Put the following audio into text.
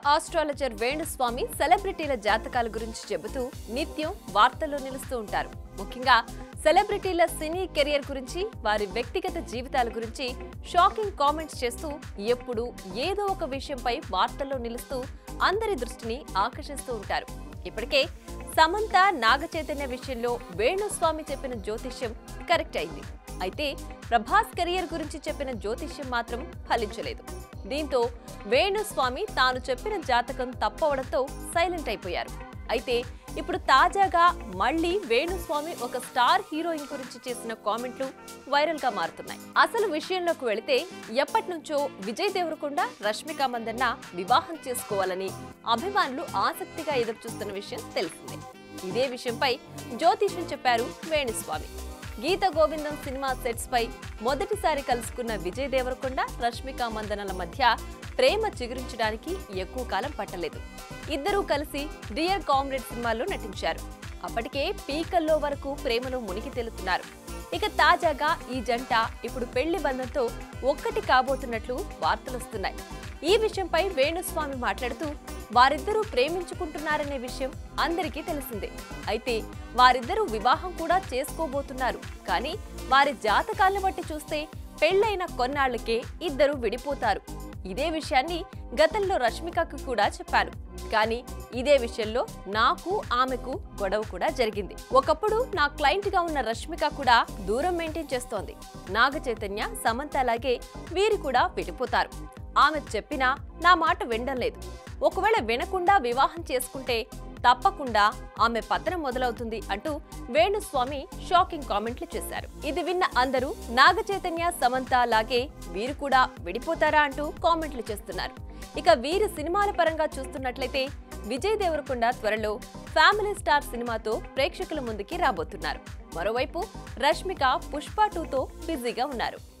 astrologer Venu Swamy సెలబ్రిటీల జాతకాల గురించి చెబుతూ నిత్యం వార్తల్లో నిలుస్తూ ఉంటారు ముఖ్యంగా సెలబ్రిటీల సినీ కెరియర్ గురించి వారి వ్యక్తిగత జీవితాల గురించి షాకింగ్ కామెంట్స్ చేస్తూ ఎప్పుడు ఏదో ఒక విషయంపై వార్తల్లో నిలుస్తూ అందరి దృష్టిని ఆకర్షిస్తూ ఉంటారు ఇప్పటికే సమంత నాగ చైతన్య విషయంలో వేణుస్వామి చెప్పిన జ్యోతిష్యం కరెక్ట్ అయింది అయితే ప్రభాస్ కెరియర్ గురించి చెప్పిన జ్యోతిష్యం మాత్రం ఫలించలేదు దీంతో వేణుస్వామి తాను చెప్పిన జాతకం తప్పవడంతో సైలెంట్ అయిపోయారు అయితే ఇప్పుడు తాజాగా మళ్ళీ వేణుస్వామి ఒక స్టార్ హీరోయిన్ గురించి చేసిన కామెంట్లు వైరల్ గా మారుతున్నాయి అసలు విషయంలోకి వెళితే ఎప్పటి నుంచో విజయ్ దేవరకొండ రష్మిక మందన్న వివాహం చేసుకోవాలని అభిమానులు ఆసక్తిగా ఎదురుచూస్తున్న విషయం తెలిసిందే ఇదే విషయంపై జ్యోతిష్యం చెప్పారు వేణుస్వామి గీత గోవిందం సినిమా సెట్స్ పై మొదటిసారి కలుసుకున్న విజయ్ దేవరకొండ రష్మిక మందనల మధ్య ప్రేమ చిగురించడానికి ఎక్కువ కాలం పట్టలేదు ఇద్దరూ కలిసి డియర్ కామ్రేడ్ సినిమాల్లో నటించారు అప్పటికే పీకల్లో వరకు ప్రేమలో మునిగి తేలుతున్నారు ఇక తాజాగా ఈ జంట ఇప్పుడు పెళ్లి బంధంతో ఒక్కటి కాబోతున్నట్లు వార్తలొస్తున్నాయి ఈ విషయంపై వేణుస్వామి మాట్లాడుతూ వారిద్దరూ ప్రేమించుకుంటున్నారనే విషయం అందరికీ తెలిసిందే అయితే వారిద్దరూ వివాహం కూడా చేసుకోబోతున్నారు కానీ వారి జాతకాలను బట్టి చూస్తే పెళ్ళైన కొన్నాళ్లకే ఇద్దరు విడిపోతారు ఇదే విషయాన్ని గతంలో రష్మికకు కూడా చెప్పాను కానీ ఇదే విషయంలో నాకు ఆమెకు గొడవ కూడా జరిగింది ఒకప్పుడు నా క్లయింట్ గా ఉన్న రష్మిక కూడా దూరం మెయింటైన్ చేస్తోంది నాగ చైతన్య సమంత అలాగే వీరు కూడా విడిపోతారు ఆమె చెప్పినా నా మాట వినడం లేదు ఒకవేళ వినకుండా వివాహం చేసుకుంటే తప్పకుండా ఆమె పతనం మొదలవుతుంది అంటూ వేణుస్వామి షాకింగ్ కామెంట్లు చేశారు ఇది విన్న అందరూ నాగ చైతన్య సమంత లాగే వీరు కూడా విడిపోతారా అంటూ కామెంట్లు చేస్తున్నారు ఇక వీరి సినిమాల పరంగా చూస్తున్నట్లయితే విజయ్ దేవరకొండ త్వరలో ఫ్యామిలీ స్టార్ సినిమాతో ప్రేక్షకుల ముందుకి రాబోతున్నారు మరోవైపు రష్మిక పుష్ప టూతో బిజీగా ఉన్నారు